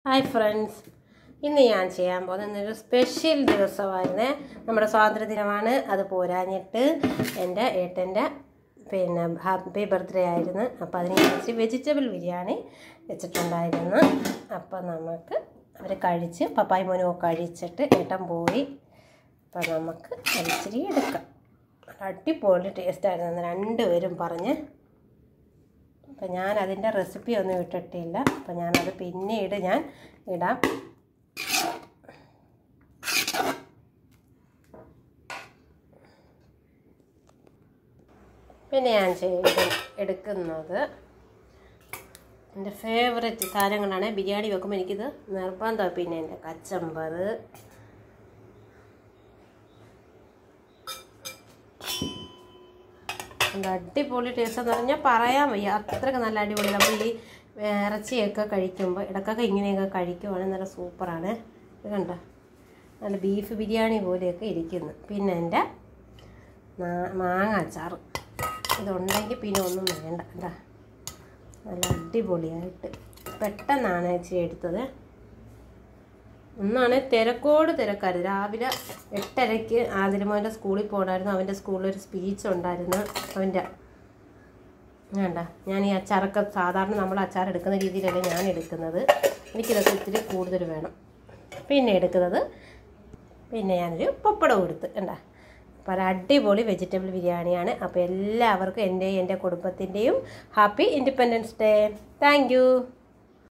hi friends ഇന്ന് ഞാൻ ചെയ്യാൻ പോകുന്ന ഒരു സ്പെഷ്യൽ ദിവസമായിരുന്നേ നമ്മുടെ സ്വാതന്ത്ര്യ ദിനമാണ് അത് പോരാഞ്ഞിട്ട് എൻ്റെ ഏട്ടൻ്റെ പിന്നെ ഹാപ്പി ബർത്ത്ഡേ ആയിരുന്നു അപ്പോൾ അതിനനുസരിച്ച് വെജിറ്റബിൾ ബിരിയാണി വെച്ചിട്ടുണ്ടായിരുന്നു അപ്പോൾ നമുക്ക് അവർ കഴിച്ച് പപ്പായി മോനും കഴിച്ചിട്ട് ഏട്ടൻ പോയി അപ്പോൾ നമുക്ക് അരിച്ചിരി എടുക്കാം അടിപൊളി ടേസ്റ്റായിരുന്നു രണ്ടുപേരും പറഞ്ഞ് അപ്പം ഞാൻ അതിൻ്റെ റെസിപ്പി ഒന്നും ഇട്ടിട്ടില്ല അപ്പം ഞാനത് പിന്നീട് ഞാൻ ഇടാം പിന്നെ ഞാൻ ചെയ്ത് എടുക്കുന്നത് എൻ്റെ ഫേവററ്റ് സാധനങ്ങളാണ് ബിരിയാണി വെക്കുമ്പോൾ എനിക്കിത് നിർബന്ധം പിന്നെ എൻ്റെ കച്ചമ്പർ എന്താ അടിപൊളി ടേസ്റ്റ് എന്ന് പറഞ്ഞാൽ പറയാൻ വയ്യ അത്രയ്ക്ക് നല്ല അടിപൊളി നമ്മൾ ഈ ഇറച്ചിയൊക്കെ കഴിക്കുമ്പോൾ ഇടയ്ക്കൊക്കെ ഇങ്ങനെയൊക്കെ കഴിക്കുവാണെങ്കിൽ നല്ല സൂപ്പറാണ് ഇത് കണ്ട നല്ല ബീഫ് ബിരിയാണി പോലെയൊക്കെ ഇരിക്കുന്നു പിന്നെ എൻ്റെ മാങ്ങ അച്ചാർ ഇതുണ്ടെങ്കിൽ പിന്നെ ഒന്നും വേണ്ട എന്താ നല്ല അടിപൊളിയായിട്ട് പെട്ടെന്നാണ് ഇച്ചിരി എടുത്തത് ഒന്നാണ് തിരക്കോട് തിരക്കായിരുന്നു രാവിലെ എട്ടരയ്ക്ക് ആതിരമോൻ്റെ സ്കൂളിൽ പോകണമായിരുന്നു അവൻ്റെ സ്കൂളിൽ ഒരു സ്പീച്ച് ഉണ്ടായിരുന്നു അവൻ്റെ വേണ്ട ഞാൻ ഈ അച്ചാറൊക്കെ സാധാരണ നമ്മൾ അച്ചാർ എടുക്കുന്ന രീതിയിലല്ല ഞാൻ എടുക്കുന്നത് എനിക്കിതൊക്കെ ഇത്തിരി കൂടുതൽ വേണം പിന്നെ എടുക്കുന്നത് പിന്നെ ഞാനൊരു പപ്പടം എടുത്ത് കണ്ട അപ്പോൾ ഒരു അടിപൊളി വെജിറ്റബിൾ ബിരിയാണിയാണ് അപ്പോൾ എല്ലാവർക്കും എൻ്റെയും എൻ്റെ കുടുംബത്തിൻ്റെയും ഹാപ്പി ഇൻഡിപെൻഡൻസ് ഡേ താങ്ക്